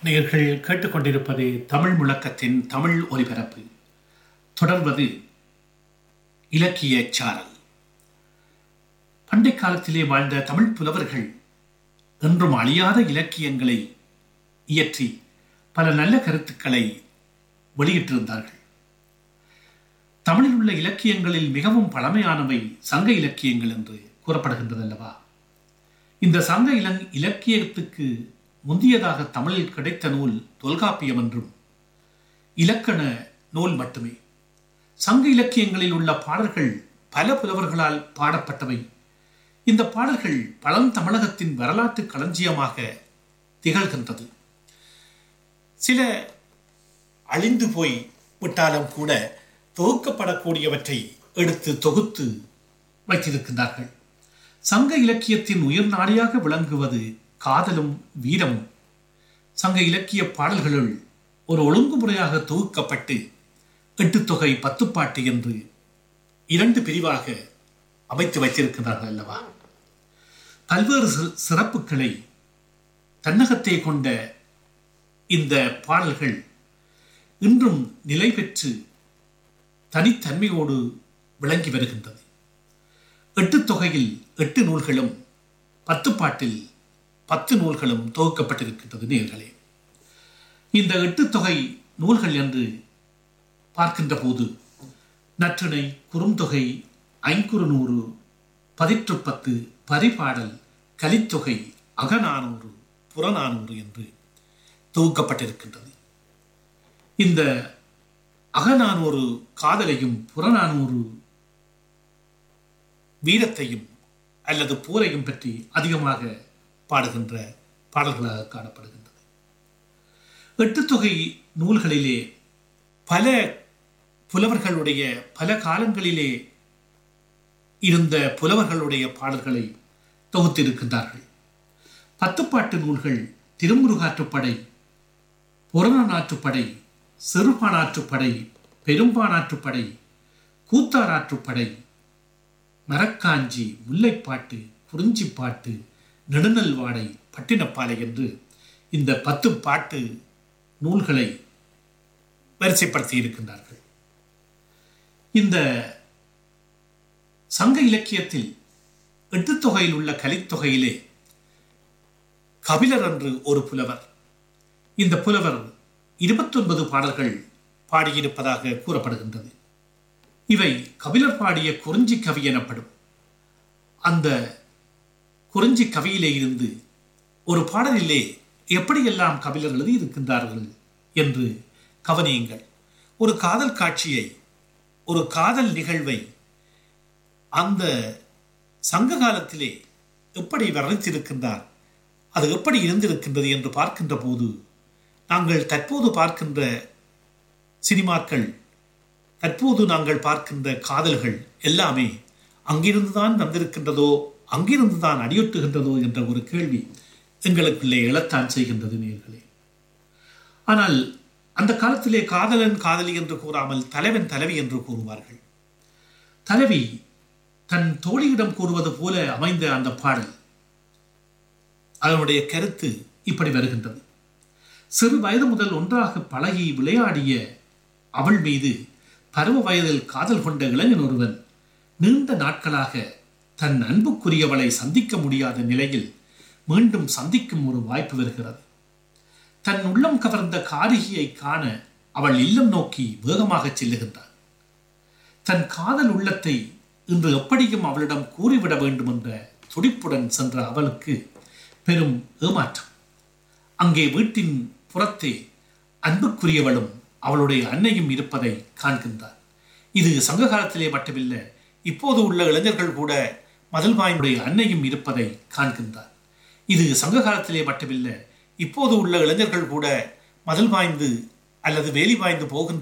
நேர்கள் கேட்டுக்கொண்டிருப்பது தமிழ் முழக்கத்தின் தமிழ் ஒலிபரப்பு தொடர்வது இலக்கிய சாரல் பண்டை காலத்திலே வாழ்ந்த தமிழ் புலவர்கள் என்றும் அழியாத இலக்கியங்களை இயற்றி பல நல்ல கருத்துக்களை வெளியிட்டிருந்தார்கள் தமிழில் உள்ள இலக்கியங்களில் மிகவும் பழமையானவை சங்க இலக்கியங்கள் என்று கூறப்படுகின்றது அல்லவா இந்த சங்க இலங் இலக்கியத்துக்கு முந்தியதாக தமிழில் கிடைத்த நூல் தொல்காப்பியம் என்றும் இலக்கண நூல் மட்டுமே சங்க இலக்கியங்களில் உள்ள பாடல்கள் பல புலவர்களால் பாடப்பட்டவை இந்த பாடல்கள் பழந்தமிழகத்தின் வரலாற்று களஞ்சியமாக திகழ்கின்றது சில அழிந்து போய் விட்டாலும் கூட தொகுக்கப்படக்கூடியவற்றை எடுத்து தொகுத்து வைத்திருக்கின்றார்கள் சங்க இலக்கியத்தின் உயிர் நாடியாக விளங்குவது காதலும் வீரமும் சங்க இலக்கிய பாடல்களுள் ஒரு ஒழுங்குமுறையாக தொகுக்கப்பட்டு எட்டு தொகை பத்துப்பாட்டு என்று இரண்டு பிரிவாக அமைத்து வைத்திருக்கிறார்கள் அல்லவா பல்வேறு சிறப்புகளை தன்னகத்தை கொண்ட இந்த பாடல்கள் இன்றும் நிலை பெற்று தனித்தன்மையோடு விளங்கி வருகின்றது எட்டு தொகையில் எட்டு நூல்களும் பத்து பாட்டில் பத்து நூல்களும் தொகுக்கப்பட்டிருக்கின்றது நேர்களே இந்த எட்டு தொகை நூல்கள் என்று பார்க்கின்ற போது நற்றிணை குறுந்தொகை ஐங்குறு நூறு பதிற்று பத்து பரிபாடல் கலித்தொகை அகநானூறு புறநானூறு என்று தொகுக்கப்பட்டிருக்கின்றது இந்த அகநானூறு காதலையும் புறநானூறு வீரத்தையும் அல்லது போரையும் பற்றி அதிகமாக பாடுகின்ற பாடல்களாக காணப்படுகின்றது எட்டு தொகை நூல்களிலே பல புலவர்களுடைய பல காலங்களிலே இருந்த புலவர்களுடைய பாடல்களை தொகுத்திருக்கின்றார்கள் பத்துப்பாட்டு நூல்கள் திருமுருகாற்றுப்படை புறநாற்றுப்படை சிறுபானாற்றுப்படை பெரும்பானாற்றுப்படை கூத்தாராற்றுப்படை மரக்காஞ்சி முல்லைப்பாட்டு குறிஞ்சிப்பாட்டு நெடுநல் வாடை பட்டினப்பாலை என்று இந்த பத்து பாட்டு நூல்களை வரிசைப்படுத்தி இருக்கின்றார்கள் இந்த சங்க இலக்கியத்தில் எட்டு தொகையில் உள்ள கலித்தொகையிலே கபிலர் என்று ஒரு புலவர் இந்த புலவர் இருபத்தொன்பது பாடல்கள் பாடியிருப்பதாக கூறப்படுகின்றது இவை கபிலர் பாடிய குறிஞ்சி கவி எனப்படும் அந்த குறிஞ்சி கவியிலே இருந்து ஒரு பாடலிலே எப்படியெல்லாம் கபிலர் எழுதியிருக்கின்றார்கள் என்று கவனியுங்கள் ஒரு காதல் காட்சியை ஒரு காதல் நிகழ்வை அந்த சங்க காலத்திலே எப்படி வர்ணித்திருக்கின்றார் அது எப்படி இருந்திருக்கின்றது என்று பார்க்கின்ற போது நாங்கள் தற்போது பார்க்கின்ற சினிமாக்கள் தற்போது நாங்கள் பார்க்கின்ற காதல்கள் எல்லாமே அங்கிருந்துதான் வந்திருக்கின்றதோ அங்கிருந்துதான் அடியொட்டுகின்றதோ என்ற ஒரு கேள்வி எங்களுக்குள்ளே எழத்தான் செய்கின்றது நேர்களே ஆனால் அந்த காலத்திலே காதலன் காதலி என்று கூறாமல் தலைவன் தலைவி என்று கூறுவார்கள் தலைவி தன் தோழியிடம் கூறுவது போல அமைந்த அந்த பாடல் அதனுடைய கருத்து இப்படி வருகின்றது சிறு வயது முதல் ஒன்றாக பழகி விளையாடிய அவள் மீது பருவ வயதில் காதல் கொண்ட இளைஞன் ஒருவன் நீண்ட நாட்களாக தன் அன்புக்குரியவளை சந்திக்க முடியாத நிலையில் மீண்டும் சந்திக்கும் ஒரு வாய்ப்பு வருகிறது தன் உள்ளம் கவர்ந்த காரிகையை காண அவள் இல்லம் நோக்கி வேகமாக செல்லுகின்றாள் தன் காதல் உள்ளத்தை இன்று எப்படியும் அவளிடம் கூறிவிட வேண்டும் என்ற துடிப்புடன் சென்ற அவளுக்கு பெரும் ஏமாற்றம் அங்கே வீட்டின் புறத்தே அன்புக்குரியவளும் அவளுடைய அன்னையும் இருப்பதை காண்கின்றார் இது சங்க காலத்திலே மட்டுமில்லை இப்போது உள்ள இளைஞர்கள் கூட மதல்வாயினுடைய அன்னையும் இருப்பதை காண்கின்றார் இது சங்க காலத்திலே மட்டுமில்லை இப்போது உள்ள இளைஞர்கள் கூட மதில் வாய்ந்து அல்லது வேலி வாய்ந்து போகின்ற